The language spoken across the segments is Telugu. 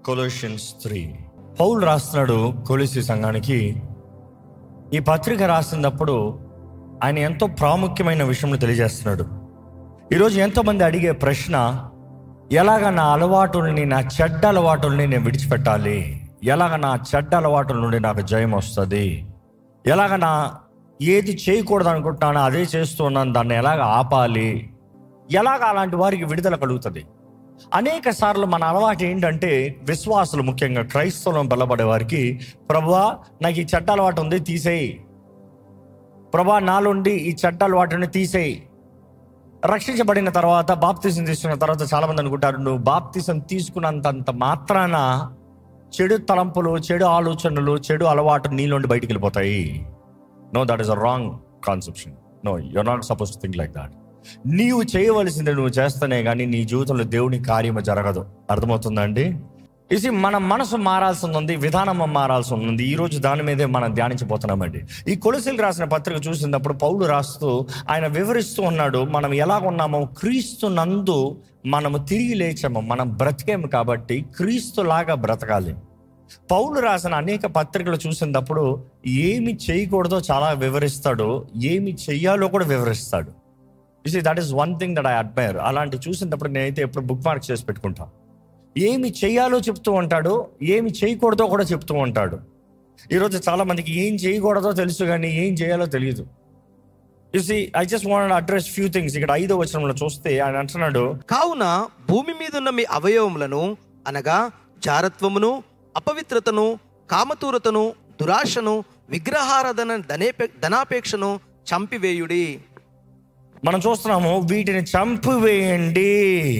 కొలోషియన్స్ త్రీ పౌలు రాస్తున్నాడు కొలిసి సంఘానికి ఈ పత్రిక రాసినప్పుడు ఆయన ఎంతో ప్రాముఖ్యమైన విషయం తెలియజేస్తున్నాడు ఈరోజు ఎంతోమంది అడిగే ప్రశ్న ఎలాగ నా అలవాటుల్ని నా చెడ్డ అలవాటుల్ని నేను విడిచిపెట్టాలి ఎలాగ నా చెడ్డ అలవాటుల నుండి నాకు జయం వస్తుంది ఎలాగ నా ఏది చేయకూడదు అనుకుంటున్నానో అదే చేస్తున్నాను దాన్ని ఎలాగ ఆపాలి ఎలాగ అలాంటి వారికి విడుదల కలుగుతుంది అనేక సార్లు మన అలవాటు ఏంటంటే విశ్వాసులు ముఖ్యంగా క్రైస్తవం బలపడే వారికి ప్రభువా నాకు ఈ చెడ్డ అలవాటు ఉంది తీసేయి ప్రభా నాలుండి ఈ చెడ్డ అలవాటుని తీసేయి రక్షించబడిన తర్వాత బాప్తిసం తీసుకున్న తర్వాత చాలా మంది అనుకుంటారు నువ్వు బాప్తిసం తీసుకున్నంత మాత్రాన చెడు తలంపులు చెడు ఆలోచనలు చెడు అలవాటు నీలోండి బయటికి వెళ్ళిపోతాయి no that is a wrong conception no you're not suppose think like that నీవు చేయవలసింది నువ్వు చేస్తేనే కానీ నీ జీవితంలో దేవుని కార్యము జరగదు అర్థమవుతుందా అండి ఇది మన మనసు మారాల్సి ఉంది విధానం మారాల్సి ఉంది ఈ రోజు దాని మీదే మనం ధ్యానించబోతున్నామండి ఈ కొలసీలు రాసిన పత్రిక చూసినప్పుడు పౌలు రాస్తూ ఆయన వివరిస్తూ ఉన్నాడు మనం ఎలా ఉన్నామో క్రీస్తు నందు మనము తిరిగి లేచాము మనం బ్రతికేము కాబట్టి క్రీస్తు లాగా బ్రతకాలి పౌలు రాసిన అనేక పత్రికలు చూసినప్పుడు ఏమి చేయకూడదో చాలా వివరిస్తాడు ఏమి చెయ్యాలో కూడా వివరిస్తాడు ఇసి that is one thing that I admire అలాంటి చూసినప్పుడు నేనైతే ఎప్పుడు బుక్ మార్క్ చేసి పెట్టుకుంటా ఏమి చేయాలో చెప్తూ ఉంటాడు ఏమి చేయకూడదో కూడా చెప్తూ ఉంటాడు ఈరోజు చాలా మందికి ఏం చేయకూడదో తెలుసు కానీ ఏం చేయాలో తెలియదు see I just want address few things ఇక్కడ ఐదో వచనంలో చూస్తే ఆయన అంటున్నాడు కావున భూమి మీద ఉన్న మీ అవయవములను అనగా జారత్వమును అపవిత్రతను కామతూరతను దురాశను విగ్రహారాధన ధనేపే ధనాపేక్షను చంపివేయుడి మనం చూస్తున్నాము వీటిని చంపివేయండి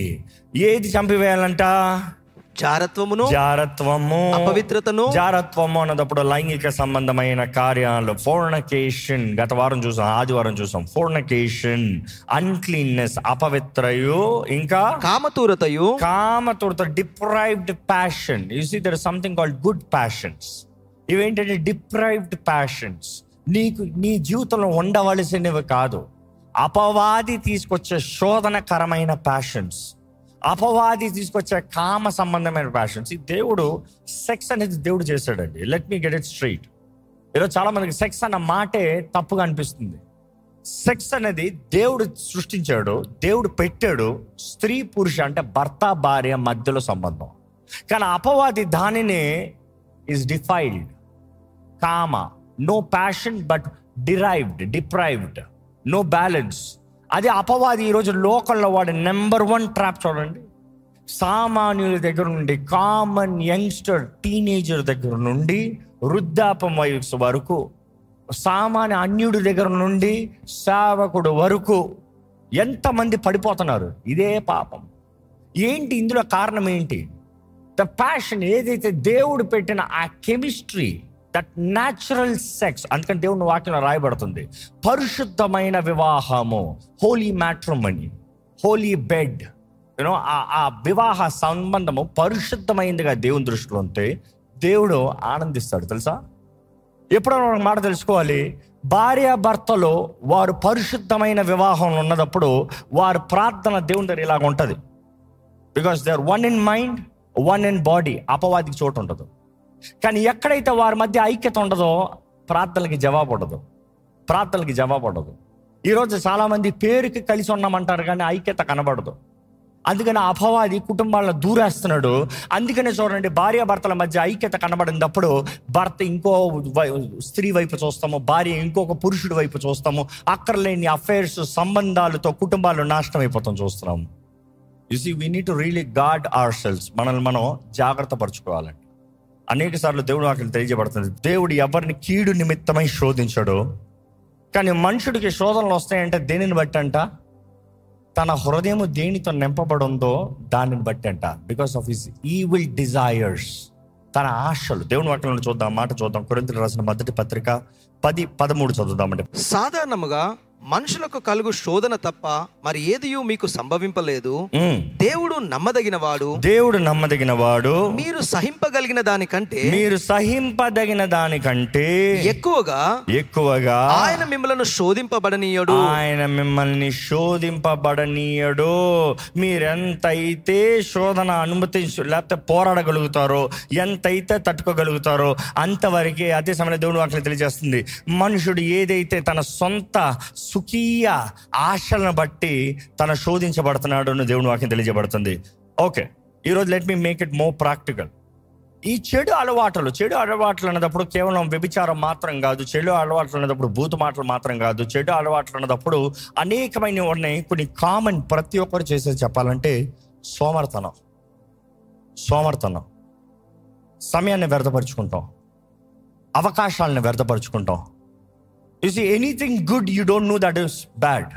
ఏది చంపివేయాలంట జారత్వమును జారత్వము అపవిత్రతను జారత్వము అన్నదప్పుడు లైంగిక సంబంధమైన కార్యాలు ఫోర్నకేషన్ గత వారం చూసాం ఆదివారం చూసాం ఫోర్నకేషన్ అన్క్లీన్నెస్ అపవిత్రయు ఇంకా కామతూరతయు కామతుడత deprived passion you see there something called good passions ఇవేంటంటే డిప్రైవ్డ్ ప్యాషన్స్ నీకు నీ జీవితంలో ఉండవలసినవి కాదు అపవాది తీసుకొచ్చే శోధనకరమైన ప్యాషన్స్ అపవాది తీసుకొచ్చే కామ సంబంధమైన ప్యాషన్స్ ఈ దేవుడు సెక్స్ అనేది దేవుడు చేశాడండి let me get it straight ఈరోజు చాలా మందికి సెక్స్ అన్న మాటే తప్పుగా అనిపిస్తుంది సెక్స్ అనేది దేవుడు సృష్టించాడు దేవుడు పెట్టాడు స్త్రీ పురుష అంటే భర్త భార్య మధ్యలో సంబంధం కానీ అపవాది దానిని ఈజ్ డిఫైల్డ్ కామ no passion but derived deprived no balance అదే అపవాది ఈరోజు లోకల్లో వాడి నెంబర్ వన్ ట్రాప్ చూడండి సామాన్యుల దగ్గర నుండి కామన్ యంగ్స్టర్ టీనేజర్ దగ్గర నుండి వృద్ధాపం వయసు వరకు సామాన్య అన్యుడి దగ్గర నుండి సేవకుడు వరకు ఎంతమంది పడిపోతున్నారు ఇదే పాపం ఏంటి ఇందులో కారణం ఏంటి ద ప్యాషన్ ఏదైతే దేవుడు పెట్టిన ఆ కెమిస్ట్రీ దట్ న్యాచురల్ సెక్స్ అందుకని దేవుని వాక్యంలో రాయబడుతుంది పరిశుద్ధమైన వివాహము holy matrimony holy bed you know ఆ వివాహ సంబంధము పరిశుద్ధమైందిగా దేవుని దృష్టిలో ఉంటే దేవుడు ఆనందిస్తాడు తెలుసా ఎప్పుడైనా ఒక మాట తెలుసుకోవాలి భార్య భర్తలో వారు పరిశుద్ధమైన వివాహం ఉన్నదప్పుడు వారి ప్రార్థన దేవుని దగ్గర ఇలాగ ఉంటుంది because they are one in mind one in body అపవాదికి చోటు ఉండదు కానీ ఎక్కడైతే వారి మధ్య ఐక్యత ఉండదో ప్రార్థనలకి జవాబు ఉండదు ప్రార్థనలకి జవాబు ఉండదు ఈరోజు చాలామంది పేరుకి కలిసి ఉన్నామంటారు కానీ ఐక్యత కనబడదు అందుకని అపవాది కుటుంబాలను దూరేస్తున్నాడు అందుకనే చూడండి భార్య భర్తల మధ్య ఐక్యత కనబడినప్పుడు భర్త ఇంకో వై- స్త్రీ వైపు చూస్తాము భార్య ఇంకొక పురుషుడి వైపు చూస్తాము అక్కర్లేని అఫైర్స్ సంబంధాలతో కుటుంబాలు నాశనం అయిపోతాం చూస్తున్నాము you see we need to really guard ourselves మనల్ని మనం జాగ్రత్త పరచుకోవాలండి అనేక సార్లు దేవుడు వాక్యం తెలియజేయబడుతుంది దేవుడు ఎవరిని కీడు నిమిత్తమై శోధించాడు కానీ మనుషుడికి శోధనలు వస్తాయంటే దేనిని బట్టి అంట తన హృదయం దేనితో నింపబడి ఉందో దానిని బట్టి అంట because of his evil desires తన ఆశలు దేవుని వాక్యంలో చూద్దాం మాట చూద్దాం కొరింతలు రాసిన మొదటి పత్రిక పది పదమూడు చదువుదామంటే సాధారణముగా మనుషులకు కలుగు శోధన తప్ప మరి ఏదియు మీకు సంభవింపలేదు ఉమ్. దేవుడు నమ్మదగిన వాడు దేవుడు నమ్మదగిన వాడు మీరు సహింపగలిగిన దానికంటే మీరు సహింపదగిన దానికంటే ఎక్కువగా ఎక్కువగా ఆయన మిమ్మలను శోధింపబడనీయడు ఆయన మిమ్మల్ని శోధింపబడనీయడు మీరెంతైతే శోధన అనుమతించు లేకపోతే పోరాడగలుగుతారో ఎంతైతే తట్టుకోగలుగుతారో అంతవరకే అదే సమయంలో దేవుడు వాటిని తెలియజేస్తుంది మనుషుడు ఏదైతే తన సొంత సుఖీయ ఆశలను బట్టి తన శోధించబడుతున్నాడు అని దేవుని వాక్యం తెలియజేయబడుతుంది ఓకే ఈరోజు let me make it more practical ఈ చెడు అలవాట్లు చెడు అలవాట్లు అన్నదప్పుడు కేవలం వ్యభిచారం మాత్రం కాదు చెడు అలవాట్లు అన్నదప్పుడు బూతు మాటలు మాత్రం కాదు చెడు అలవాట్లు అన్నదప్పుడు అనేకమైన ఉన్నాయి కొన్ని కామన్ ప్రతి ఒక్కరు చేసేది చెప్పాలంటే సోమర్తనం సోమర్తనం సమయాన్ని వ్యర్థపరుచుకుంటాం అవకాశాలను వ్యర్థపరుచుకుంటాం you see anything good you don't know that is bad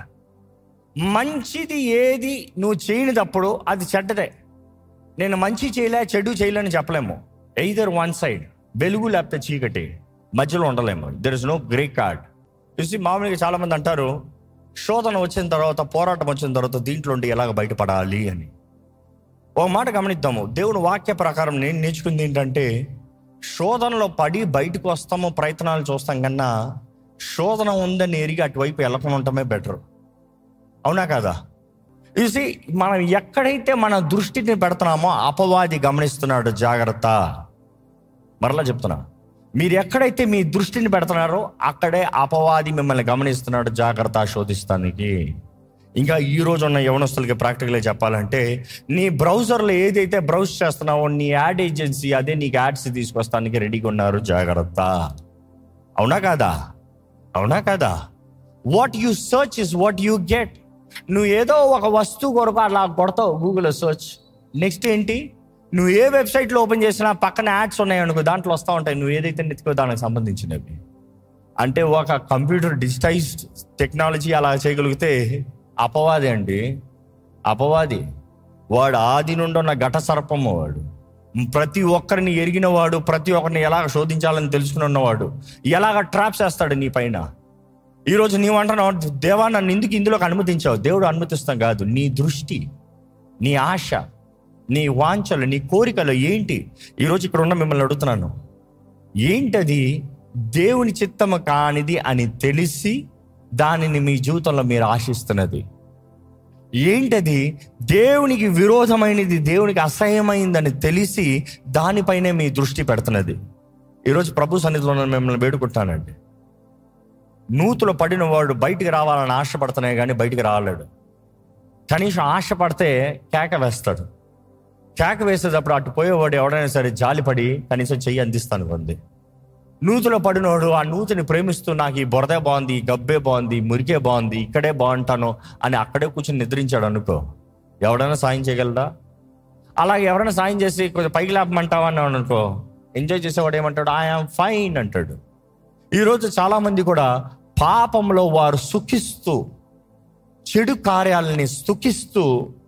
మంచిది ఏది నువ్వు చేయనిదప్పుడు అది చెడ్డదే నేను మంచి చేయలే చెడు చేయలేని చెప్పలేము ఎయిదర్ వన్ సైడ్ వెలుగు లేకపోతే చీకటి మధ్యలో ఉండలేము there is no grey card చూసి మామూలుగా చాలా మంది అంటారు శోధన వచ్చిన తర్వాత పోరాటం వచ్చిన తర్వాత దీంట్లో ఉండి ఎలాగ బయటపడాలి అని ఒక మాట గమనిద్దాము దేవుని వాక్య ప్రకారం నేను నేర్చుకుంది ఏంటంటే శోధనలో పడి బయటకు వస్తాము ప్రయత్నాలు చూస్తాం కన్నా శోధన ఉందని ఎరిగి అటువైపు వెళ్ళకుండా ఉండటమే బెటర్ అవునా కదా చూసి మనం ఎక్కడైతే మన దృష్టిని పెడుతున్నామో అపవాది గమనిస్తున్నాడు జాగ్రత్త మరలా చెప్తున్నా మీరు ఎక్కడైతే మీ దృష్టిని పెడుతున్నారో అక్కడే అపవాది మిమ్మల్ని గమనిస్తున్నాడు జాగ్రత్త శోధిస్తానికి ఇంకా ఈ రోజు ఉన్న యవనస్తులకి ప్రాక్టికల్గా చెప్పాలంటే నీ బ్రౌజర్లో ఏదైతే బ్రౌజ్ చేస్తున్నావో నీ యాడ్ ఏజెన్సీ అదే నీకు యాడ్స్ తీసుకొస్తానికి రెడీగా ఉన్నారు జాగ్రత్త అవునా కాదా అవునా కదా what you search is what you get నువ్వు ఏదో ఒక వస్తువు కొరకు అలా కొడతావు గూగుల్లో సర్చ్ నెక్స్ట్ ఏంటి నువ్వు ఏ వెబ్సైట్లో ఓపెన్ చేసినా పక్కన యాడ్స్ ఉన్నాయి అనుకో దాంట్లో వస్తూ ఉంటాయి నువ్వు ఏదైతే నెత్తుకో దానికి సంబంధించినవి అంటే ఒక కంప్యూటర్ డిజిటైజ్డ్ టెక్నాలజీ అలా చేయగలిగితే అపవాది అండి అపవాది వాడు ఆది నుండి ఉన్న ఘట సర్పము వాడు ప్రతి ఒక్కరిని ఎరిగిన వాడు ప్రతి ఒక్కరిని ఎలాగ శోధించాలని తెలుసుకుని ఉన్నవాడు ఎలాగ ట్రాప్స్ వేస్తాడు నీ పైన ఈరోజు నీవు అంటున్నావు దేవా నన్ను ఎందుకు ఇందులోకి అనుమతించావు దేవుడు అనుమతిస్తాం కాదు నీ దృష్టి నీ ఆశ నీ వాంఛలు నీ కోరికలు ఏంటి ఈరోజు ఇక్కడ ఉన్న మిమ్మల్ని అడుగుతున్నాను ఏంటది దేవుని చిత్తము కానిది అని తెలిసి దానిని మీ జీవితంలో మీరు ఆశిస్తున్నది ఏంటది దేవునికి విరోధమైనది దేవునికి అసహ్యమైందని తెలిసి దానిపైనే మీ దృష్టి పెడుతున్నది ఈరోజు ప్రభు సన్నిధిలో నేను మిమ్మల్ని వేడుకుంటానండి నూతులో పడిన వాడు బయటికి రావాలని ఆశపడుతున్నాయి కానీ బయటికి రాలేడు కనీసం ఆశపడితే కేక వేస్తాడు కేక వేసేటప్పుడు అటు పోయేవాడు ఎవడైనా సరే జాలిపడి కనీసం చెయ్యి అందిస్తాను కొంది నూతులో పడినోడు ఆ నూతిని ప్రేమిస్తూ నాకు ఈ బురదే బాగుంది ఈ గబ్బే బాగుంది ఈ మురికే బాగుంది ఇక్కడే బాగుంటాను అని అక్కడే కూర్చొని నిద్రించాడు అనుకో ఎవడైనా సాయం చేయగలరా అలాగే ఎవరైనా సాయం చేసి కొంచెం పైకి లేపమంటావా అన్నాడు అనుకో ఎంజాయ్ చేసేవాడు ఏమంటాడు ఐఆమ్ ఫైన్ అంటాడు ఈరోజు చాలామంది కూడా పాపంలో వారు సుఖిస్తూ చెడు కార్యాలని సుఖిస్తూ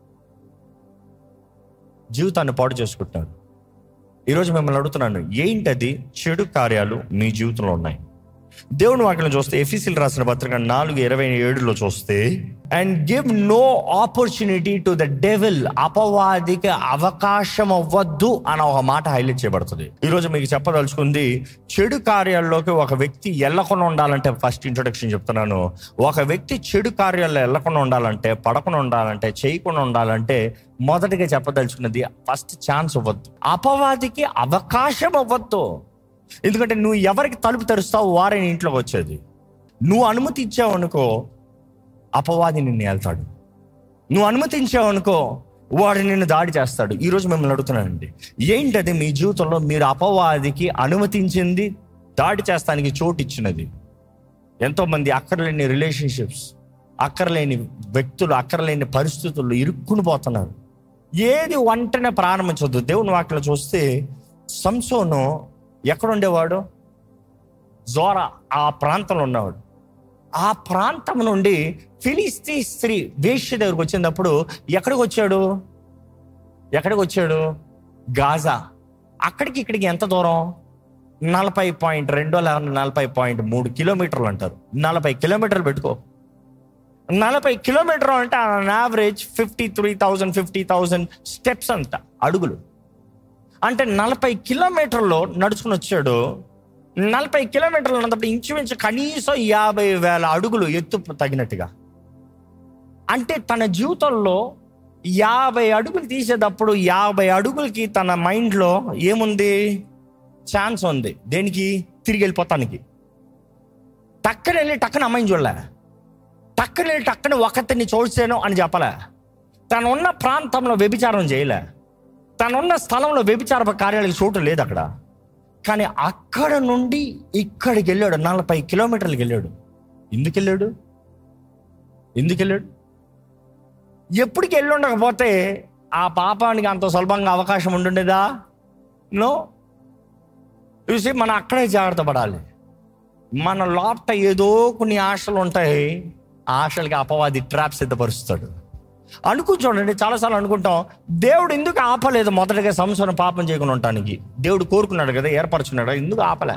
జీవితాన్ని పాడు చేసుకుంటున్నారు ఈరోజు మిమ్మల్ని అడుగుతున్నాను ఏంటది చెడు కార్యాలు మీ జీవితంలో ఉన్నాయి దేవుని వాక్యం చూస్తే ఎఫీసీలు రాసిన పత్రిక నాలుగు ఇరవై ఏడులో చూస్తే and give no opportunity to the devil అపవాదికి అవకాశం అవ్వద్దు అని ఒక మాట హైలైట్ చేయబడుతుంది ఈరోజు మీకు చెప్పదలుచుకుంది చెడు కార్యాల్లోకి ఒక వ్యక్తి వెళ్ళకుండా ఉండాలంటే ఫస్ట్ ఇంట్రొడక్షన్ చెప్తున్నాను ఒక వ్యక్తి చెడు కార్యాల్లో వెళ్ళకుండా ఉండాలంటే పడకుండా ఉండాలంటే చేయకుండా ఉండాలంటే మొదటిగా చెప్పదలుచుకున్నది ఫస్ట్ ఛాన్స్ ఇవ్వద్దు అపవాదికి అవకాశం ఇవ్వద్దు ఎందుకంటే నువ్వు ఎవరికి తలుపు తెరుస్తావు వారే నీ ఇంట్లోకి వచ్చేది నువ్వు అనుమతి ఇచ్చావు అనుకో అపవాది నిన్ను వెళ్తాడు నువ్వు అనుమతించావు అనుకో వాడు నిన్ను దాడి చేస్తాడు ఈరోజు మిమ్మల్ని అడుగుతున్నానండి ఏంటది మీ జీవితంలో మీరు అపవాదికి అనుమతించింది దాడి చేస్తానికి చోటు ఇచ్చినది ఎంతోమంది అక్కర్లేని రిలేషన్షిప్స్ అక్కర్లేని వ్యక్తులు అక్కర్లేని పరిస్థితుల్లో ఇరుక్కుని పోతున్నారు ఏది వంటనే ప్రారంభించొద్దు దేవుని వాక్యలో చూస్తే సంసోను ఎక్కడ ఉండేవాడు జోరా ఆ ప్రాంతంలో ఉన్నవాడు ఆ ప్రాంతం నుండి ఫిలిస్తీ స్త్రీ వేష్య దగ్గరకు వచ్చినప్పుడు ఎక్కడికి వచ్చాడు ఎక్కడికి వచ్చాడు గాజా అక్కడికి ఇక్కడికి ఎంత దూరం నలభై పాయింట్ రెండో లేకపోతే నలభై పాయింట్ మూడు కిలోమీటర్లు అంటారు నలభై కిలోమీటర్లు పెట్టుకో నలభై కిలోమీటర్ అంటే average fifty three thousand fifty thousand steps అంట అడుగులు అంటే నలభై కిలోమీటర్లు నడుచుకుని వచ్చాడు నలభై కిలోమీటర్లు ఉన్నప్పుడు ఇంచుమించు కనీసం యాభై వేల అడుగులు ఎత్తు తగినట్టుగా అంటే తన జీవితంలో యాభై అడుగులు తీసేటప్పుడు యాభై అడుగులకి తన మైండ్లో ఏముంది ఛాన్స్ ఉంది దేనికి తిరిగి వెళ్ళిపోతానికి టక్కన వెళ్ళి టక్కన అమ్మాయిని చూడలే టక్కన వెళ్ళి టక్కన ఒకరిని చూసాను అని చెప్పలే తను ఉన్న ప్రాంతంలో వ్యభిచారం చేయలే తనున్న స్థలంలో వ్యభిచార కార్యాలకు చోటు లేదు అక్కడ కానీ అక్కడ నుండి ఇక్కడికి వెళ్ళాడు నలభై కిలోమీటర్లకు వెళ్ళాడు ఎందుకు వెళ్ళాడు ఎందుకు వెళ్ళాడు ఎప్పటికి వెళ్ళి ఉండకపోతే ఆ పాపానికి అంత సులభంగా అవకాశం ఉండుండేదా నో చూసి మనం అక్కడే జాగ్రత్త పడాలి మన లోపట ఏదో కొన్ని ఆశలు ఉంటాయి ఆ ఆశలకి అపవాది ట్రాప్ సిద్ధపరుస్తాడు అనుకుని చూడండి చాలాసార్లు అనుకుంటాం దేవుడు ఎందుకు ఆపలేదు మొదటగా సంవత్సరం పాపం చేయకుండా ఉండటానికి దేవుడు కోరుకున్నాడు కదా ఏర్పరచున్నాడు ఎందుకు ఆపలే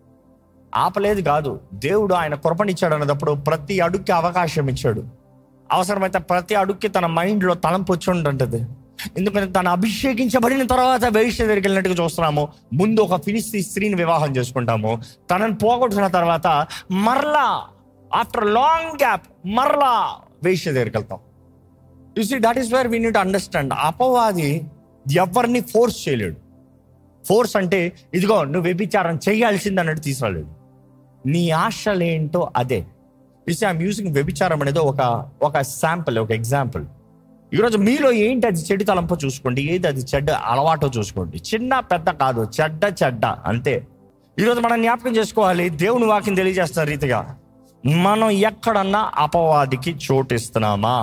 ఆపలేదు కాదు దేవుడు ఆయన కృపనిచ్చాడు అన్నప్పుడు ప్రతి అడుగుకి అవకాశం ఇచ్చాడు అవసరమైతే ప్రతి అడుగుకి తన మైండ్లో తలంపు వచ్చి ఉంటుంటది ఎందుకంటే తను అభిషేకించబడిన తర్వాత వేష్య దగ్గరికి వెళ్ళినట్టుగా చూస్తున్నాము ముందు ఒక ఫిలిస్తీ స్త్రీని వివాహం చేసుకుంటాము తనని పోగొట్టుకున్న తర్వాత మరలా ఆఫ్టర్ లాంగ్ గ్యాప్ మరలా వేష్య దగ్గరికి వెళ్తాం you see that is where we need understand అపవాది ఎవరిని ఫోర్స్ చేయలేడు ఫోర్స్ అంటే ఇదిగో నువ్వు వ్యభిచారం చేయాల్సింది అన్నట్టు తీసుకురాలేడు నీ ఆశలేంటో అదే ఇస్ ఐమ్ యూసింగ్ వ్యభిచారం అనేది ఒక ఒక శాంపుల్ ఒక ఎగ్జాంపుల్ ఈరోజు మీలో ఏంటి అది చెడు తలంపో చూసుకోండి ఏది అది చెడ్డ అలవాటో చూసుకోండి చిన్న పెద్ద కాదు చెడ్డ చెడ్డ అంతే ఈరోజు మనం జ్ఞాపకం చేసుకోవాలి దేవుని వాక్యం తెలియజేస్తున్న రీతిగా మనం ఎక్కడన్నా అపవాదికి చోటు ఇస్తున్నామా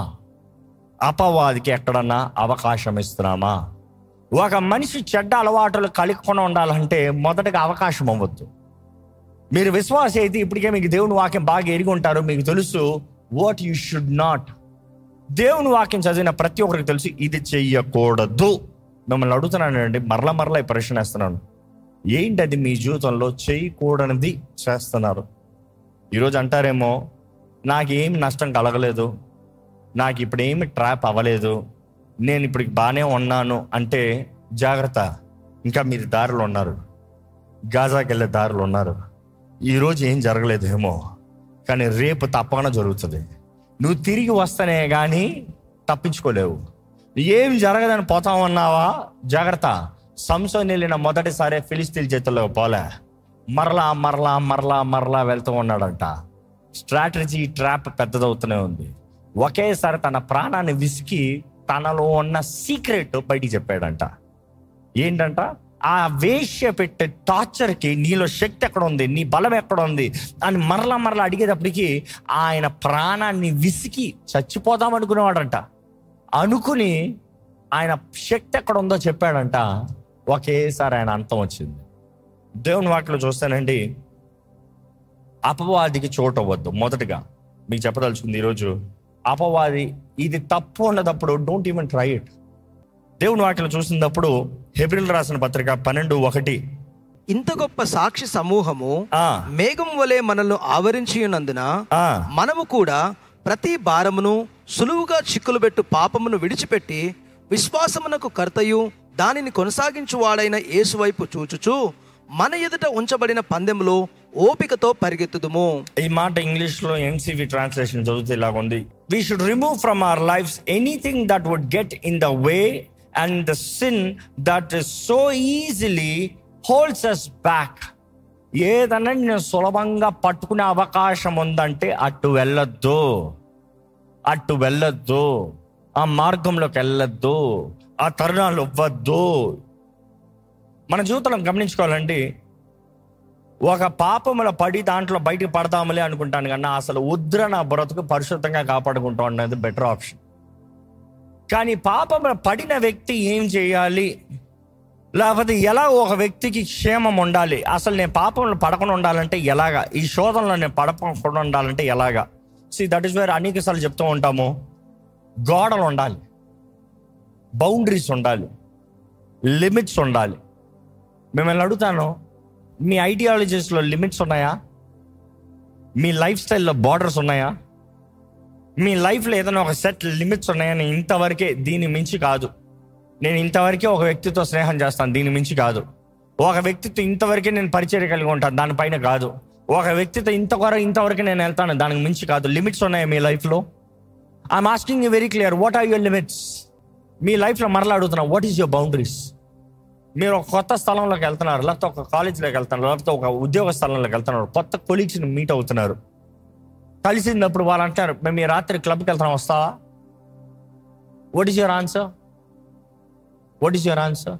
అపవాదికి ఎక్కడన్నా అవకాశం ఇస్తున్నామా ఒక మనిషి చెడ్డ అలవాటులు కలుపుకొని ఉండాలంటే మొదటగా అవకాశం అవ్వద్దు మీరు విశ్వాస అయితే ఇప్పటికే మీకు దేవుని వాక్యం బాగా ఎరిగి ఉంటారు మీకు తెలుసు వాట్ యు షుడ్ నాట్ దేవుని వాక్యం చదివిన ప్రతి ఒక్కరికి తెలుసు ఇది చెయ్యకూడదు మిమ్మల్ని అడుగుతున్నానండి మరలా మరలా ఈ ప్రశ్న వేస్తున్నాను ఏంటి అది మీ జీవితంలో చేయకూడనిది చేస్తున్నారు ఈరోజు అంటారేమో నాకేం నష్టం కలగలేదు నాకు ఇప్పుడు ఏమి ట్రాప్ అవ్వలేదు నేను ఇప్పుడు బాగానే ఉన్నాను అంటే జాగ్రత్త ఇంకా మీరు దారిలో ఉన్నారు గాజాకి వెళ్ళే దారిలో ఉన్నారు ఈరోజు ఏం జరగలేదేమో కానీ రేపు తప్పకుండా జరుగుతుంది నువ్వు తిరిగి వస్తానే కానీ తప్పించుకోలేవు ఏం జరగదని పోతామన్నావా జాగ్రత్త సంసోన్ వెళ్ళిన మొదటిసారి ఫిలిస్తీన్ చేతుల్లో పోలే మరలా మరలా మరలా మరలా వెళ్తూ ఉన్నాడంట స్ట్రాటజీ ట్రాప్ పెద్దదవుతూనే ఉంది ఒకేసారి తన ప్రాణాన్ని విసికి తనలో ఉన్న సీక్రెట్ బయటికి చెప్పాడంట ఏంటంట ఆ వేష్య పెట్టే టార్చర్కి నీలో శక్తి ఎక్కడ ఉంది నీ బలం ఎక్కడ ఉంది అని మరలా మరలా అడిగేటప్పటికి ఆయన ప్రాణాన్ని విసికి చచ్చిపోదాం అనుకునేవాడంట అనుకుని ఆయన శక్తి ఎక్కడ ఉందో చెప్పాడంట ఒకేసారి ఆయన అంతం వచ్చింది దేవుని వాటిలో చూస్తానండి అపవాదికి చోటు అవ్వద్దు మొదటగా మీకు చెప్పదలుచుకుంది ఈరోజు అపవాది ఇది తప్పు ఉన్నదప్పుడు డోంట్ ఈవెన్ ట్రై ఇట్ దేవుని వాటిలో చూసినప్పుడు హెబ్రిల్ రాసిన పత్రిక పన్నెండు ఒకటి ఇంత గొప్ప సాక్షి సమూహము ఆ, మేఘం వలె మనల్ని ఆవరించి ఉన్నందున ఆ, మనము కూడా ప్రతి భారమును సులువుగా చిక్కులు పెట్టు పాపమును విడిచిపెట్టి విశ్వాసమునకు కర్తయు దానిని కొనసాగించు వాడైన యేసు వైపు చూచుచు మన ఎదుట ఉంచబడిన పందెములో ఓపికతో పరిగెత్తుదుము ఈ మాట ఇంగ్లీష్ లో ఎన్సివి ట్రాన్స్లేషన్ చదివితే ఇలాగ ఉంది we should remove from our life anything that would get in the way and the sin that so easily holds us back ఏదన్నా నేను సులభంగా పట్టుకునే అవకాశం ఉందంటే అటు వెళ్ళొద్దు అటు వెళ్ళొద్దు ఆ మార్గంలోకి వెళ్ళొద్దు ఆ తరుణాలు ఇవ్వద్దు మన జీవితంలో గమనించుకోవాలండి ఒక పాపముల పడి దాంట్లో బయటికి పడదాములే అనుకుంటాను కన్నా అసలు ఉద్ర నా బ్రతుకు పరిశుద్ధంగా కాపాడుకుంటా ఉన్నది బెటర్ ఆప్షన్ కానీ పాపముల పడిన వ్యక్తి ఏం చేయాలి లేకపోతే ఎలా ఒక వ్యక్తికి క్షేమం ఉండాలి అసలు నేను పాపంలో పడకుండా ఉండాలంటే ఎలాగా ఈ శోధనలో నేను పడకుండా ఉండాలంటే ఎలాగా సి దట్ ఈస్ వేర్ అనేక సార్లు చెప్తూ ఉంటాము గోడలు ఉండాలి బౌండరీస్ ఉండాలి లిమిట్స్ ఉండాలి మిమ్మల్ని అడుగుతాను మీ ఐడియాలజీస్లో లిమిట్స్ ఉన్నాయా మీ లైఫ్ స్టైల్లో బార్డర్స్ ఉన్నాయా మీ లైఫ్లో ఏదైనా ఒక సెట్ లిమిట్స్ ఉన్నాయని ఇంతవరకే దీని మించి కాదు నేను ఇంతవరకే ఒక వ్యక్తితో స్నేహం చేస్తాను దీని మించి కాదు ఒక వ్యక్తితో ఇంతవరకే నేను పరిచయం కలిగి ఉంటాను దానిపైన కాదు ఒక వ్యక్తితో ఇంతవరకు ఇంతవరకు నేను వెళ్తాను దానికి మించి కాదు లిమిట్స్ ఉన్నాయి మీ లైఫ్లో I'm asking you very clear what are your limits మీ లైఫ్లో మరలా అడుగుతున్నా వాట్ ఈస్ యువర్ బౌండరీస్ మీరు ఒక కొత్త స్థలంలోకి వెళ్తున్నారు లేకపోతే ఒక కాలేజ్లోకి వెళ్తున్నారు లేకపోతే ఒక ఉద్యోగ స్థలంలోకి వెళ్తున్నారు కొత్త కొలీగ్స్ని మీట్ అవుతున్నారు కలిసినప్పుడు వాళ్ళు అంటారు మేము ఈ రాత్రి క్లబ్కి వెళ్తున్నాం వస్తావా what is your answer what is your answer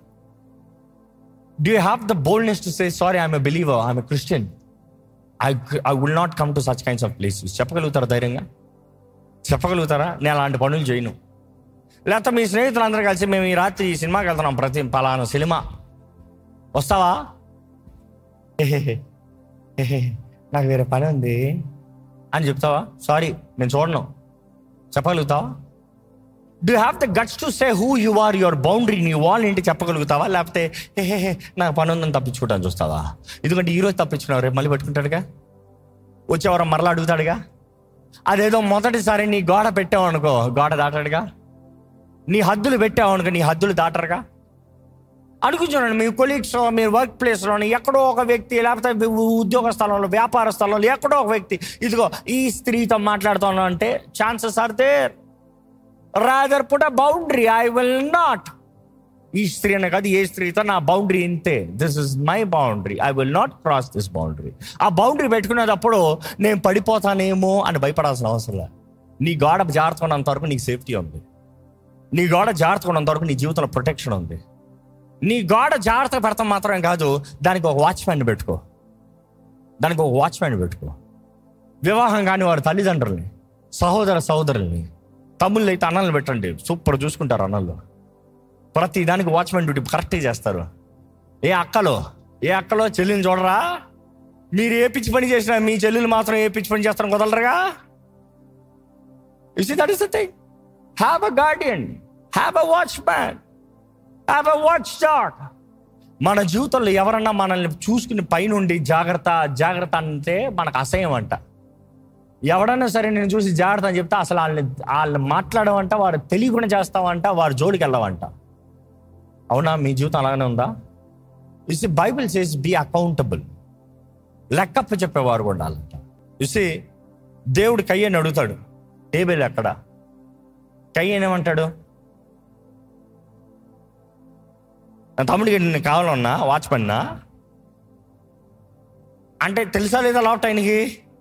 do you have the boldness to say sorry I'm a believer I'm a Christian I I will not come to such kinds of places చెప్పగలుగుతారా ధైర్యంగా చెప్పగలుగుతారా నేను అలాంటి పనులు చేయను లేకపోతే మీ స్నేహితులందరూ కలిసి మేము ఈ రాత్రి ఈ సినిమాకి వెళ్తున్నాం ప్రతి పలానా సినిమా వస్తావా "ఎహెహె, ఎహెహె, నాకు వేరే పని ఉంది అని చెప్తావా సారీ నేను చూడను చెప్పగలుగుతావా do have the guts to say who you are your boundary నీ వాల్ ఏంటి చెప్పగలుగుతావా లేకపోతే "ఎహెహె, నాకు పని ఉందని తప్పించుకోవడానికి చూస్తావా ఎందుకంటే ఈరోజు తప్పించుకున్నావు రేపు మళ్ళీ పట్టుకుంటాడుగా వచ్చేవారం మరలా అడుగుతాడుగా అదేదో మొదటిసారి నీ గోడ పెట్టావు అనుకో గోడ దాటాడుగా నీ హద్దులు పెట్టావు అనుకో నీ హద్దులు దాటరుగా అనుకుంటున్నాను మీ కొలీగ్స్ మీ వర్క్ ప్లేస్లో ఎక్కడో ఒక వ్యక్తి లేకపోతే ఉద్యోగ స్థలంలో వ్యాపార స్థలంలో ఎక్కడో ఒక వ్యక్తి ఇదిగో ఈ స్త్రీతో మాట్లాడుతాను అంటే chances are there rather put a boundary I will not ఈ స్త్రీ అనే కాదు ఏ స్త్రీతో నా బౌండరీ ఇంతే this is my boundary I will not cross this boundary ఆ బౌండరీ పెట్టుకునేటప్పుడు నేను పడిపోతానేమో అని భయపడాల్సిన అవసరం లేదు నీ గోడ జాగ్రత్త ఉన్నంత వరకు నీకు సేఫ్టీ ఉంది నీ గోడ జాగ్రత్త ఉన్నంత వరకు నీ జీవితంలో ప్రొటెక్షన్ ఉంది నీ గోడ జాగ్రత్త పెడతాం మాత్రమే కాదు దానికి ఒక వాచ్మ్యాన్ పెట్టుకో దానికి ఒక వాచ్మ్యాన్ పెట్టుకో వివాహం కాని వారి తల్లిదండ్రుల్ని సహోదర సహోదరుల్ని తమ్ముళ్ళు అయితే అన్నలు పెట్టండి సూపర్ చూసుకుంటారు అన్నలు ప్రతి దానికి వాచ్మెన్ డ్యూటీ కరెక్ట్గా చేస్తారు ఏ అక్కలో ఏ అక్కలో చెల్లిని చూడరా మీరు ఏ పిచ్చి పని చేసినా మీ చెల్లెలు మాత్రం ఏ పిచ్చి పని చేస్తారని కుదలరుగా is that is the thing have a guardian have a watchman have a watchdog మన జీవితంలో ఎవరన్నా మనల్ని చూసుకుని పైనుండి జాగ్రత్త జాగ్రత్త అంటే మనకు అసహ్యం అంట ఎవడన్నా సరే నేను చూసి జాగ్రత్త అని చెప్తే అసలు వాళ్ళని వాళ్ళు మాట్లాడమంట వాడు తెలియకుండా చేస్తామంట వారి జోలికి వెళ్ళవంట అవునా మీ జీవితం అలానే ఉందా ఇసి బైబిల్ సేస్ బి అకౌంటబుల్ లెక్కప్ప చెప్పేవారు కూడా ఉండాలంట ఇసి దేవుడు కయ్యని అడుగుతాడు టేబుల్ ఎక్కడ కయ్యని ఏమంటాడు నా తమ్ముడికి నేను కావాలన్నా వాచ్మెన్నా అంటే తెలుసా లేదా లాట్ ఆయనకి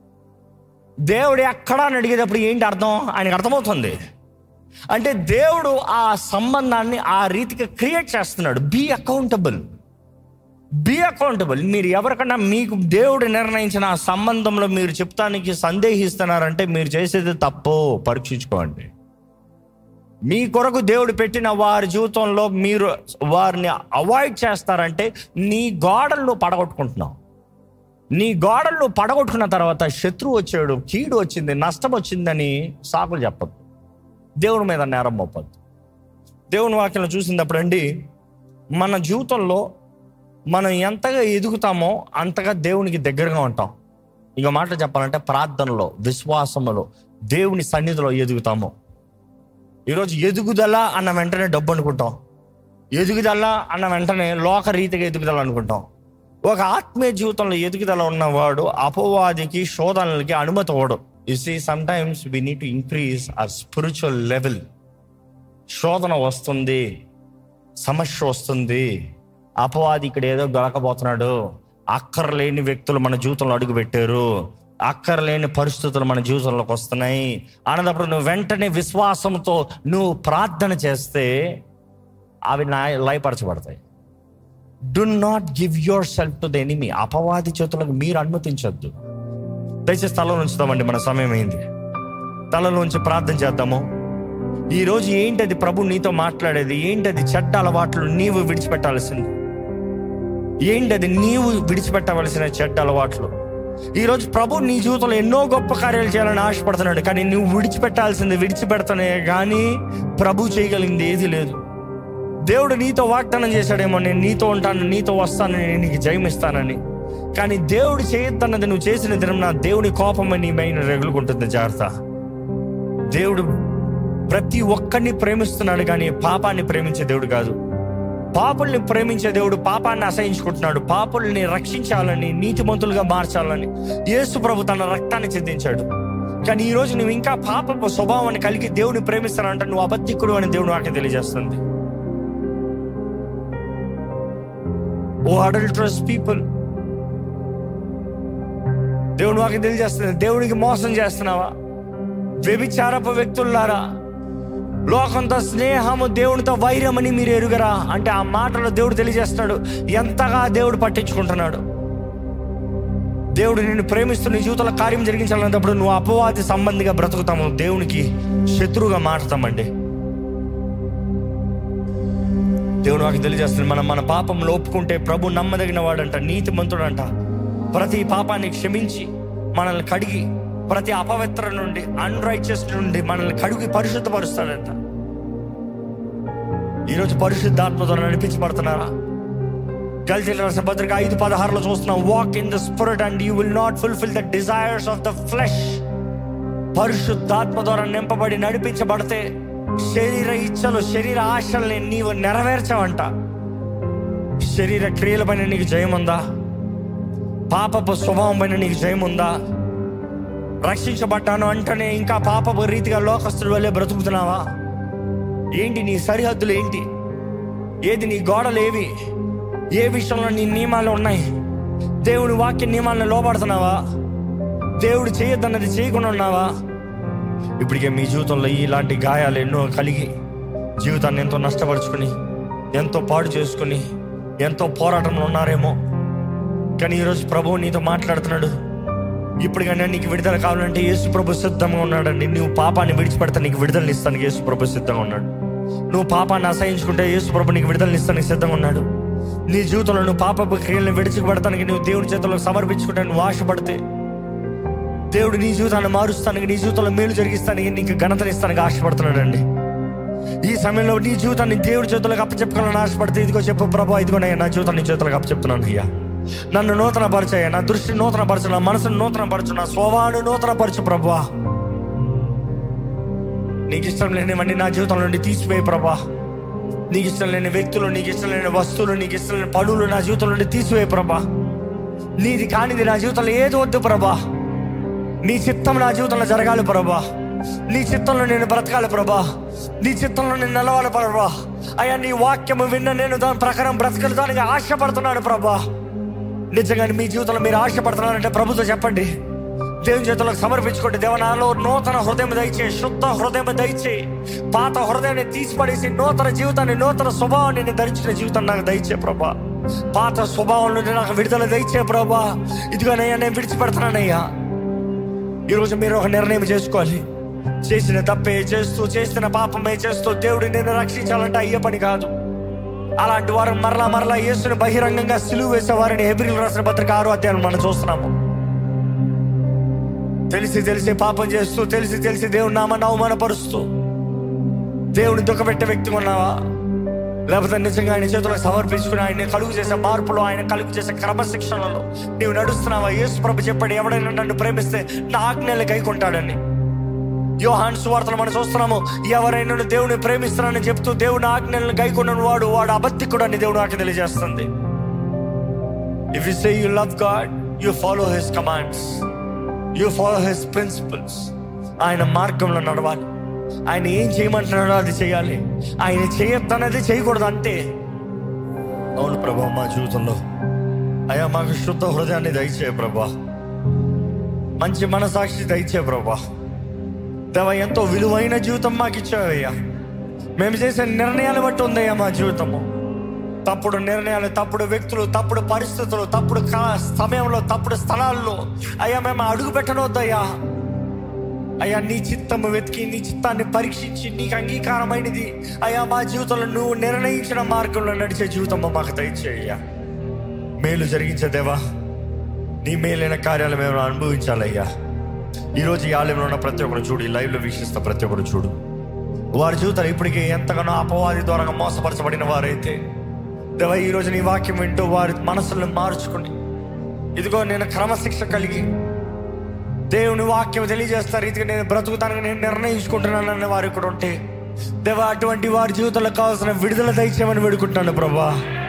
దేవుడు ఎక్కడా అని అడిగేటప్పుడు ఏంటి అర్థం ఆయనకు అర్థమవుతుంది అంటే దేవుడు ఆ సంబంధాన్ని ఆ రీతిగా క్రియేట్ చేస్తున్నాడు బీ అకౌంటబుల్ బీ అకౌంటబుల్ మీరు ఎవరికన్నా మీకు దేవుడు నిర్ణయించిన ఆ సంబంధంలో మీరు చెప్తానికి సందేహిస్తున్నారంటే మీరు చేసేది తప్పు పరీక్షించుకోండి మీ కొరకు దేవుడు పెట్టిన వారి జీవితంలో మీరు వారిని అవాయిడ్ చేస్తారంటే నీ గోడల్లో పడగొట్టుకుంటున్నావు నీ గోడలు పడగొట్టుకున్న తర్వాత శత్రువు వచ్చాడు కీడు వచ్చింది నష్టం వచ్చిందని సాకులు చెప్పద్దు దేవుని మీద నేరం మోపద్దు దేవుని వాక్యం చూసినప్పుడు అండి మన జీవితంలో మనం ఎంతగా ఎదుగుతామో అంతగా దేవునికి దగ్గరగా ఉంటాం ఇక మాట చెప్పాలంటే ప్రార్థనలో విశ్వాసములో దేవుని సన్నిధిలో ఎదుగుతాము ఈరోజు ఎదుగుదల అన్న వెంటనే డబ్బు అనుకుంటాం ఎదుగుదల అన్న వెంటనే లోక రీతిగా ఎదుగుదల అనుకుంటాం ఒక ఆత్మీయ జీవితంలో ఎదుగుదల ఉన్నవాడు అపవాదికి శోధనలకి అనుమతి ఇవ్వడు you see sometimes we need to increase our spiritual level శోధన వస్తుంది సమస్య వస్తుంది అపవాది ఇక్కడ ఏదో గొలకబోతున్నాడు అక్కర్లేని వ్యక్తులు మన జీవితంలో అడుగు పెట్టారు అక్కర్లేని పరిస్థితులు మన జీవితంలోకి వస్తున్నాయి అన్నప్పుడు నువ్వు వెంటనే విశ్వాసంతో నువ్వు ప్రార్థన చేస్తే అవి నా లయపరచబడతాయి do not give yourself to the enemy అపవాది చేతులకు మీరు అనుమతించొద్దు దయచేసి తలలో ఉంచుతామండి మన సమయం అయింది తలలో ఉంచి ప్రార్థన చేద్దాము ఈ రోజు ఏంటది ప్రభు నీతో మాట్లాడేది ఏంటది చెడ్డ అలవాట్లు నీవు విడిచిపెట్టాల్సింది ఏంటది నీవు విడిచిపెట్టవలసిన చెడ్డ అలవాట్లు ఈ రోజు ప్రభు నీ జీవితంలో ఎన్నో గొప్ప కార్యాలు చేయాలని ఆశపడుతున్నాడు కానీ నువ్వు విడిచిపెట్టాల్సింది విడిచిపెడతానే కానీ ప్రభు చేయగలిగింది ఏది లేదు దేవుడు నీతో వాగ్దానం చేశాడేమో నేను నీతో ఉంటాను నీతో వస్తాను నేను నీకు జయమిస్తానని కానీ దేవుడు చేయొద్దన్నది నువ్వు చేసిన దినం నా దేవుని కోపం నీ మైన రగులుకుంటుంది జాగ్రత్త దేవుడు ప్రతి ఒక్కరిని ప్రేమిస్తున్నాడు కానీ పాపాన్ని ప్రేమించే దేవుడు కాదు పాపుల్ని ప్రేమించే దేవుడు పాపాన్ని అసహించుకుంటున్నాడు పాపుల్ని రక్షించాలని నీతిమంతులుగా మార్చాలని యేసు ప్రభు తన రక్తాన్ని చెందించాడు కానీ ఈ రోజు నువ్వు ఇంకా పాపపు స్వభావాన్ని కలిగి దేవుని ప్రేమిస్తానంటే నువ్వు అబద్ధికుడు అని దేవుడు నాకు తెలియజేస్తుంది ఓ అడల్ట్రస్ పీపుల్ దేవుడు నాకు తెలియజేస్తుంది దేవుడికి మోసం చేస్తున్నావా వ్యభిచారపు వ్యక్తులారా లోకంతో స్నేహము దేవునితో వైరమని మీరు ఎరుగరా అంటే ఆ మాటలో దేవుడు తెలియజేస్తున్నాడు ఎంతగా దేవుడు పట్టించుకుంటున్నాడు దేవుడు నిన్ను ప్రేమిస్తూ నీ జీవితంలో కార్యం జరిగించాలన్నప్పుడు నువ్వు అపవాది సంబంధిగా బ్రతుకుతాము దేవునికి శత్రువుగా మారుతామండి దేవుడు నాకు తెలియజేస్తుంది మనం మన పాపంలో ఒప్పుకుంటే ప్రభు నమ్మదగిన వాడంట నీతిమంతుడంట ప్రతి పాపాన్ని క్షమించి మనల్ని కడిగి ప్రతి అపవిత్ర నుండి అన్రైచియస్ నుండి మనల్ని కడిగి పరిశుద్ధపరుస్తాడంట ఈరోజు పరిశుద్ధాత్మ ద్వారా నడిపించబడుతున్నారా గల్తీల రాసిన పత్రిక ఐదు పదహారులో చూస్తున్నాం walk in the spirit and you will not fulfil the desires of the flesh పరిశుద్ధాత్మ ద్వారా నింపబడి నడిపించబడితే శరీర ఇచ్చలు శరీర ఆశల్ని నీవు నెరవేర్చవంట శరీర క్రియల పైన నీకు జయం ఉందా పాపపు స్వభావం పైన నీకు జయం ఉందా రక్షించబడ్డాను అంటేనే ఇంకా పాపపు రీతిగా లోకస్తుల వల్లే బ్రతుకుతున్నావా ఏంటి నీ సరిహద్దులు ఏంటి ఏది నీ గోడలు ఏవి ఏ విషయంలో నీ నియమాలు ఉన్నాయి దేవుని వాక్య నియమాలను లోపడుతున్నావా దేవుడు చేయొద్దన్నది చేయకుండా ఉన్నావా ఇప్పటికే మీ జీవితంలో ఇలాంటి గాయాలు ఎన్నో కలిగి జీవితాన్ని ఎంతో నష్టపరుచుకుని ఎంతో పాడు చేసుకుని ఎంతో పోరాటంలో ఉన్నారేమో కానీ ఈరోజు ప్రభువు నీతో మాట్లాడుతున్నాడు ఇప్పటికైనా నీకు విడుదల కావాలంటే యేసు ప్రభు సిద్ధంగా ఉన్నాడండి నువ్వు పాపాన్ని విడిచిపెడతా నీకు విడుదల ఇస్తాను యేసు ప్రభు సిద్ధంగా ఉన్నాడు నువ్వు పాపాన్ని అసహించుకుంటే యేసు ప్రభు నీకు విడుదల ఇస్తానికి సిద్ధంగా ఉన్నాడు నీ జీవితంలో నువ్వు పాపపు క్రియలను విడిచిపెడతానికి నువ్వు దేవుడి చేతుల్లో సమర్పించుకుంటే నువ్వు ఆశపడితే దేవుడు నీ జీవితాన్ని మారుస్తానికి నీ జీవితంలో మేలు జరిగిస్తానికి నీకు ఘనతనిస్తానికి ఆశపడుతున్నాడండి ఈ సమయంలో నీ జీవితాన్ని దేవుడి చేతులకు అప్పచెప్పుకోవాలని ఆశపడితే ఇదిగో చెప్పు ప్రభా ఇదిగోనయ్యా నా జీవితాన్ని నీ చేతులకు అప్పచెప్తున్నాను అయ్యా నన్ను నూతన పరిచయ నా దృష్టిని నూతన పరచు నా మనసును నూతన పరచు నా స్వభావాన్ని నూతన పరచు ప్రభా నీకు ఇష్టం లేనివన్నీ నా జీవితం నుండి తీసిపోయి ప్రభా నీకు ఇష్టం లేని వ్యక్తులు నీకు ఇష్టం లేని వస్తువులు నీకు ఇష్టం లేని పనులు నా జీవితం నుండి తీసివేయి ప్రభా నీది కానిది నా జీవితంలో ఏది వద్దు ప్రభా నీ చిత్తం నా జీవితంలో జరగాలి ప్రభా నీ చిత్తంలో నేను బ్రతకాలి ప్రభా నీ చిత్తంలో నేను నిలవాలి ప్రభా అయ్యా నీ వాక్యము విన్న నేను దాని ప్రకారం బ్రతకడానికి ఆశపడుతున్నాను ప్రభా నిజంగా మీ జీవితంలో మీరు ఆశపడుతున్నారంటే ప్రభుత్వం చెప్పండి దేవుని చేతులకు సమర్పించుకోండి దేవ నాలో నూతన హృదయం దయచే శుద్ధ హృదయం దయచే పాత హృదయాన్ని తీసిపడేసి నూతన జీవితాన్ని నూతన స్వభావాన్ని నేను ధరించిన జీవితం నాకు దయచే ప్రభా పాత స్వభావం నుండి నాకు విడుదల దయచే ప్రభా ఇదిగోనయ్యా నేను విడిచిపెడుతున్నానయ్యా ఈరోజు మీరు ఒక నిర్ణయం చేసుకోవాలి చేసిన తప్పే చేస్తూ చేసిన పాపమే చేస్తూ దేవుడు నేను రక్షించాలంటే అయ్యే పని కాదు అలాంటి వారు మరలా మరలా యేసుని బహిరంగంగా సిలువ వేసే వారిని హెబ్రిల్ రాసిన పత్రిక ఆరో అధ్యాయం మనం చూస్తున్నాము తెలిసి తెలిసి పాపం చేస్తూ తెలిసి తెలిసి దేవుని నామాన్ని అవమానపరుస్తూ దేవుని దుఃఖపెట్టే వ్యక్తి ఉన్నావా లేకపోతే నిజంగా ఆయన చేతులకు సమర్పించుకుని ఆయన కలుగు చేసే మార్పులు ఆయన కలుగు చేసే క్రమశిక్షణలో నీవు నడుస్తున్నావా యేసు ప్రభు చెప్పాడు ఎవడైనా నన్ను ప్రేమిస్తే నా ఆజ్ఞలు గైకుంటాడని యోహాన్ సువార్తలు మనం చూస్తున్నాము ఎవరైనా దేవుని ప్రేమిస్తున్నానని చెప్తూ దేవుని ఆజ్ఞలను గైకొన్న వాడు వాడు అబద్ధికుడు అని దేవుడు నాకు తెలియజేస్తుంది if you say you love God you follow his commands you follow his principles ఆయన మార్గంలో నడవాలి ఆయన ఏం చేయమంటున్నాడో అది చేయాలి ఆయన చేయొద్దన్నది చేయకూడదు అంతే అవును ప్రభా మా జీవితంలో అయ్యా మాకు శుద్ధ హృదయాన్ని దయచే ప్రభా మంచి మనసాక్షి దయచే ప్రభా దేవ ఎంతో విలువైన జీవితం మాకు ఇచ్చావయ్యా మేము చేసే నిర్ణయాలు బట్టి ఉందయ్యా మా జీవితము తప్పుడు నిర్ణయాలు తప్పుడు వ్యక్తులు తప్పుడు పరిస్థితులు తప్పుడు కా- సమయంలో తప్పుడు స్థలాల్లో అయ్యా మేము అడుగు పెట్టనొద్దయ్యా అయ్యా నీ చిత్తము వెతికి నీ చిత్తాన్ని పరీక్షించి నీకు అంగీకారమైనది అయ్యా మా జీవితంలో నువ్వు నిర్ణయించిన మార్గంలో నడిచే జీవితం మాకు దయచేయ్యా మేలు జరిగించే దేవా నీ మేలైన కార్యాలు మేము అనుభవించాలయ్యా ఈరోజు ఈ ఆలయంలో ఉన్న ప్రతి ఒక్కరు చూడు ఈ లైవ్లో వీక్షిస్తున్న ప్రతి ఒక్కరు చూడు వారి జీవితాలు ఇప్పటికే ఎంతగానో అపవాది ద్వారా మోసపరచబడిన వారైతే దేవా ఈ రోజు నీ వాక్యం వింటూ వారి మనసులను మార్చుకుని ఇదిగో నేను క్రమశిక్ష కలిగి దేవుని వాక్యం తెలియజేస్తారు రీతిగా నేను బ్రతుకుతానని నేను నిర్ణయించుకుంటున్నానన్న వారు ఇక్కడ ఉంటే దేవా అటువంటి వారి జీవితంలో కావాల్సిన విడుదల దయచేయమని వేడుకుంటాను ప్రభా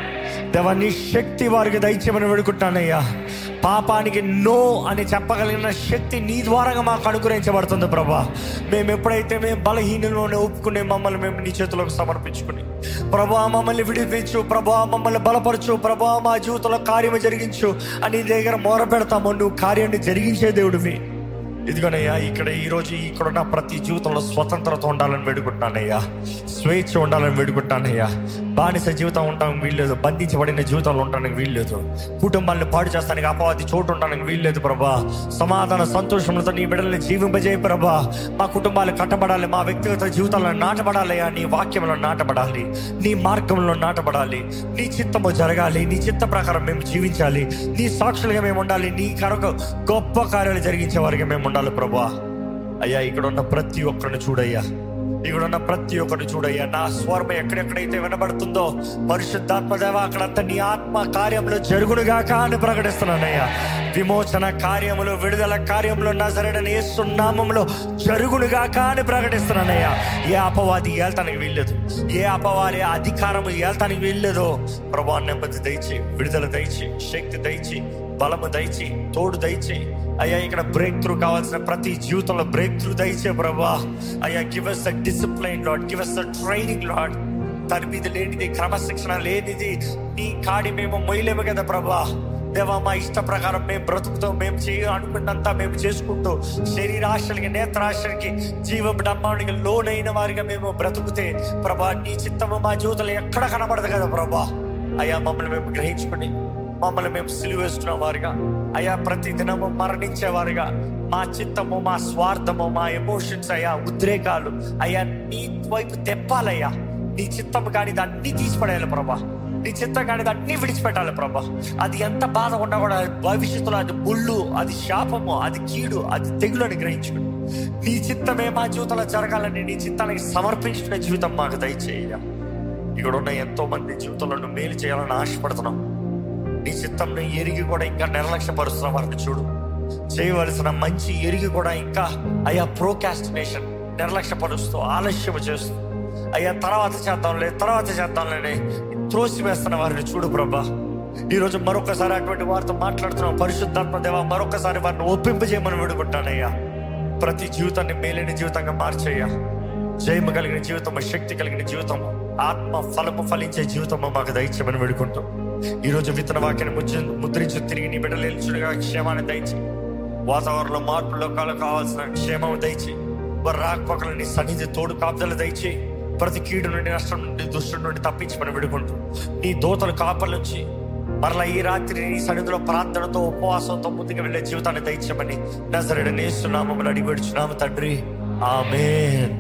దేవా నీ శక్తి వారికి దయచేయమని వేడుకుంటానయ్యా పాపానికి నో అని చెప్పగలిగిన శక్తి నీ ద్వారాగా మాకు అనుగ్రహించబడుతుంది ప్రభా మేము ఎప్పుడైతే మేము బలహీనలోనే ఒప్పుకునే మమ్మల్ని మేము నీ చేతులకు సమర్పించుకుని ప్రభా మమ్మల్ని విడిపించు ప్రభా మమ్మల్ని బలపరచు ప్రభా మా జీవితంలో కార్యము జరిగించు అని నీ దగ్గర మొర పెడతాము నువ్వు కార్యాన్ని జరిగించే దేవుడివి ఇదిగోనయ్యా ఇక్కడ ఈ రోజు ఇక్కడ ఉన్న ప్రతి జీవితంలో స్వతంత్రత ఉండాలని వేడుకుంటున్నానయ్యా స్వేచ్ఛ ఉండాలని వేడుకుంటున్నానయ్యా బానిస జీవితం ఉండడానికి వీల్లేదు బంధించబడిన జీవితంలో ఉండడానికి వీల్లేదు కుటుంబాన్ని పాడు చేస్తానికి అపవాది చోటు ఉండడానికి వీల్లేదు ప్రభా సమాధాన సంతోషంతో నీ బిడ్డల్ని జీవింపజేయ ప్రభా మా కుటుంబాలు కట్టబడాలి మా వ్యక్తిగత జీవితాల్లో నాటబడాలయ్యా నీ వాక్యంలో నాటబడాలి నీ మార్గంలో నాటబడాలి నీ చిత్తము జరగాలి నీ చిత్త ప్రకారం మేము జీవించాలి నీ సాక్షులుగా మేము ఉండాలి నీ కనుక గొప్ప కార్యాలు జరిగించే వారికి మేము ఉండాలి ప్రభా అయ్యా ఇక్కడ ఉన్న ప్రతి ఒక్కరిని చూడయ్యా ఇక్కడ ఉన్న ప్రతి ఒక్కరిని చూడయ్యా నా స్వరం ఎక్కడెక్కడైతే వినబడుతుందో పరిశుద్ధాత్మ దేవ అక్కడంతా నీ ఆత్మ కార్యంలో జరుగునుగాక అని ప్రకటిస్తున్నానయ్యా విమోచన కార్యములు విడుదల కార్యములు నజరడని నామంలో జరుగునుగాక అని ప్రకటిస్తున్నానయ్యా ఏ అపవాది ఏల్తానికి వీల్లేదు ఏ అపవాది అధికారము ఏల్తానికి వీల్లేదో ప్రభా నెమ్మది దయచి విడుదల దయచి శక్తి దయచి బలము దయచి తోడు దయచి అయ్యా ఇక్కడ బ్రేక్ త్రూ కావాల్సిన ప్రతి జీవితంలో బ్రేక్ త్రూ దయచే ప్రభా అయ్యా give us the discipline Lord give us the training Lord దాని మీద లేనిది క్రమశిక్షణ లేనిది నీ కాడి మేము మొయ్యలేము కదా ప్రభా దేవా మా ఇష్ట ప్రకారం మేము బ్రతుకుతూ మేము చేయ అనుకున్నంత మేము చేసుకుంటూ శరీరాశలకి నేత్రాశలకి జీవ డమ్మానికి లోనైన వారిగా మేము బ్రతుకుతే ప్రభా నీ చిత్తము మా జీవితంలో ఎక్కడ కనబడదు కదా ప్రభా అయ్యా మమ్మల్ని మేము గ్రహించుకుని మమ్మల్ని మేము సిలువేస్తున్న వారిగా అయ్యా ప్రతి దినము మరణించేవారుగా మా చిత్తము మా స్వార్థము మా ఎమోషన్స్ అయ్యా ఉద్రేకాలు అయ్యా నీ వైపు తెప్పాలయ్యా నీ చిత్తము కానీ దాన్ని తీసిపడేయాలి ప్రభా నీ చిత్తం కానీ దాన్ని విడిచిపెట్టాలి ప్రభా అది ఎంత బాధ ఉన్నా కూడా భవిష్యత్తులో అది ముళ్ళు అది శాపము అది కీడు అది తెగులు అని గ్రహించుకుని నీ చిత్తమే మా జీవితంలో జరగాలని నీ చిత్తానికి సమర్పించుకునే జీవితం మాకు దయచేయ ఇక్కడ ఉన్న ఎంతో మంది జీవితంలో నువ్వు మేలు చేయాలని ఆశపడుతున్నాం నీ చిత్తంని ఎరిగి కూడా ఇంకా నిర్లక్ష్యపరుస్తున్న వారిని చూడు చేయవలసిన మంచి ఎరిగి కూడా ఇంకా అయ్యా ప్రోకాస్టినేషన్ నిర్లక్ష్యపరుస్తూ ఆలస్యం చేస్తూ అయ్యా తర్వాత చేద్దాంలే తర్వాత చేద్దాంలే త్రోసి వేస్తున్న వారిని చూడు ప్రభా ఈ రోజు మరొకసారి అటువంటి వారితో మాట్లాడుతున్నాం పరిశుద్ధాత్మ దేవ మరొకసారి వారిని ఒప్పింపజేయమని వేడుకుంటానయ్యా ప్రతి జీవితాన్ని మేలైన జీవితంగా మార్చయ్యా జయము కలిగిన జీవితము శక్తి కలిగిన జీవితము ఆత్మ ఫలము ఫలించే జీవితము మాకు దయచేయమని వేడుకుంటాం ఈ రోజు విత్తన వాక్యాన్ని ముద్ర ముద్రించి తిరిగి నీ బిడ్డలు నిల్చుడుగా క్షేమాన్ని దయచి వాతావరణంలో మార్పుల్లో కాలం కావాల్సిన క్షేమం దయచి వారి రాకపోకలు నీ సన్నిధి తోడు కాపుదలు దయచి ప్రతి కీడు నుండి నష్టం నుండి దుష్టు నుండి తప్పించమని విడుకుంటూ నీ దోతలు కాపల నుంచి మరలా ఈ రాత్రి నీ సన్నిధిలో ప్రార్థనతో ఉపవాసంతో ముందుకు వెళ్ళే జీవితాన్ని దయచేయమని నజరడనేస్తున్నామని అడిగి పెడుచున్నాము తండ్రి ఆమెన్